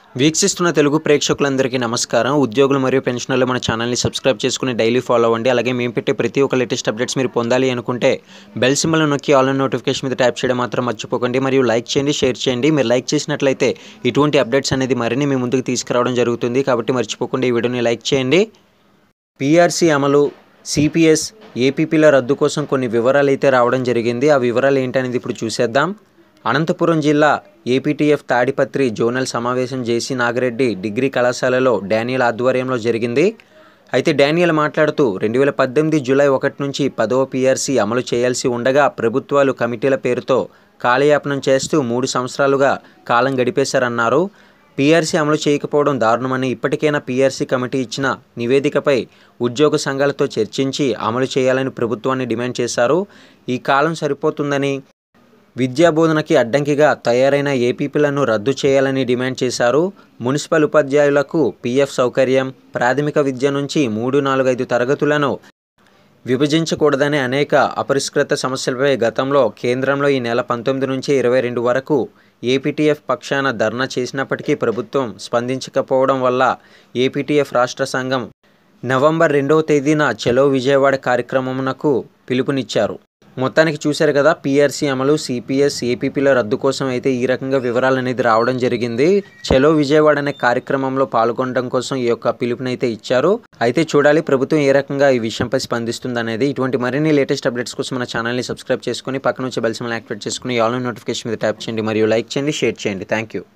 వీక్షిస్తున్న తెలుగు ప్రేక్షకులందరికీ నమస్కారం ఉద్యోగులు మరియు పెన్షనర్లు మన ఛానల్ని సబ్స్క్రైబ్ చేసుకుని డైలీ ఫాలో అవ్వండి అలాగే మేము పెట్టే ప్రతి ఒక్క లేటెస్ట్ అప్డేట్స్ మీరు పొందాలి అనుకుంటే బెల్ సింబల్ నొక్కి ఆల్ నోటిఫికేషన్ మీద ట్యాప్ చేయడం మాత్రం మర్చిపోకండి మరియు లైక్ చేయండి షేర్ చేయండి మీరు లైక్ చేసినట్లయితే ఇటువంటి అప్డేట్స్ అనేది మరిన్ని మీ ముందుకు తీసుకురావడం జరుగుతుంది కాబట్టి మర్చిపోకుండా ఈ వీడియోని లైక్ చేయండి పీఆర్సీ అమలు సిపిఎస్ ఏపీపీల రద్దు కోసం కొన్ని వివరాలు అయితే రావడం జరిగింది ఆ వివరాలు ఏంటనేది ఇప్పుడు చూసేద్దాం అనంతపురం జిల్లా ఏపీటీఎఫ్ తాడిపత్రి జోనల్ సమావేశం జేసీ నాగిరెడ్డి డిగ్రీ కళాశాలలో డానియల్ ఆధ్వర్యంలో జరిగింది అయితే డానియల్ మాట్లాడుతూ రెండు వేల పద్దెనిమిది జూలై ఒకటి నుంచి పదవ పీఆర్సీ అమలు చేయాల్సి ఉండగా ప్రభుత్వాలు కమిటీల పేరుతో కాలయాపనం చేస్తూ మూడు సంవత్సరాలుగా కాలం గడిపేశారన్నారు పీఆర్సీ అమలు చేయకపోవడం దారుణమని ఇప్పటికైనా పీఆర్సీ కమిటీ ఇచ్చిన నివేదికపై ఉద్యోగ సంఘాలతో చర్చించి అమలు చేయాలని ప్రభుత్వాన్ని డిమాండ్ చేశారు ఈ కాలం సరిపోతుందని విద్యాబోధనకి అడ్డంకిగా తయారైన ఏపీపీలను రద్దు చేయాలని డిమాండ్ చేశారు మున్సిపల్ ఉపాధ్యాయులకు పీఎఫ్ సౌకర్యం ప్రాథమిక విద్య నుంచి మూడు నాలుగైదు తరగతులను విభజించకూడదనే అనేక అపరిష్కృత సమస్యలపై గతంలో కేంద్రంలో ఈ నెల పంతొమ్మిది నుంచి ఇరవై రెండు వరకు ఏపీటీఎఫ్ పక్షాన ధర్నా చేసినప్పటికీ ప్రభుత్వం స్పందించకపోవడం వల్ల ఏపీటీఎఫ్ రాష్ట్ర సంఘం నవంబర్ రెండవ తేదీన చలో విజయవాడ కార్యక్రమమునకు పిలుపునిచ్చారు మొత్తానికి చూశారు కదా పీఆర్సీ అమలు సిపిఎస్ ఏపీపీల రద్దు కోసం అయితే ఈ రకంగా వివరాలు అనేది రావడం జరిగింది చలో విజయవాడ అనే కార్యక్రమంలో పాల్గొనడం కోసం ఈ యొక్క పిలుపునైతే ఇచ్చారు అయితే చూడాలి ప్రభుత్వం ఏ రకంగా ఈ విషయంపై స్పందిస్తుంది అనేది ఇటువంటి మరిన్ని లేటెస్ట్ అప్డేట్స్ కోసం మన ఛానల్ని సబ్స్క్రైబ్ చేసుకుని పక్కన వచ్చే బెల్ సింబల్ యాక్టివేట్ చేసుకుని ఆల్ నోటిఫికేషన్ మీద ట్యాప్ చేయండి మరియు లైక్ చేయండి షేర్ చేయండి థ్యాంక్ యూ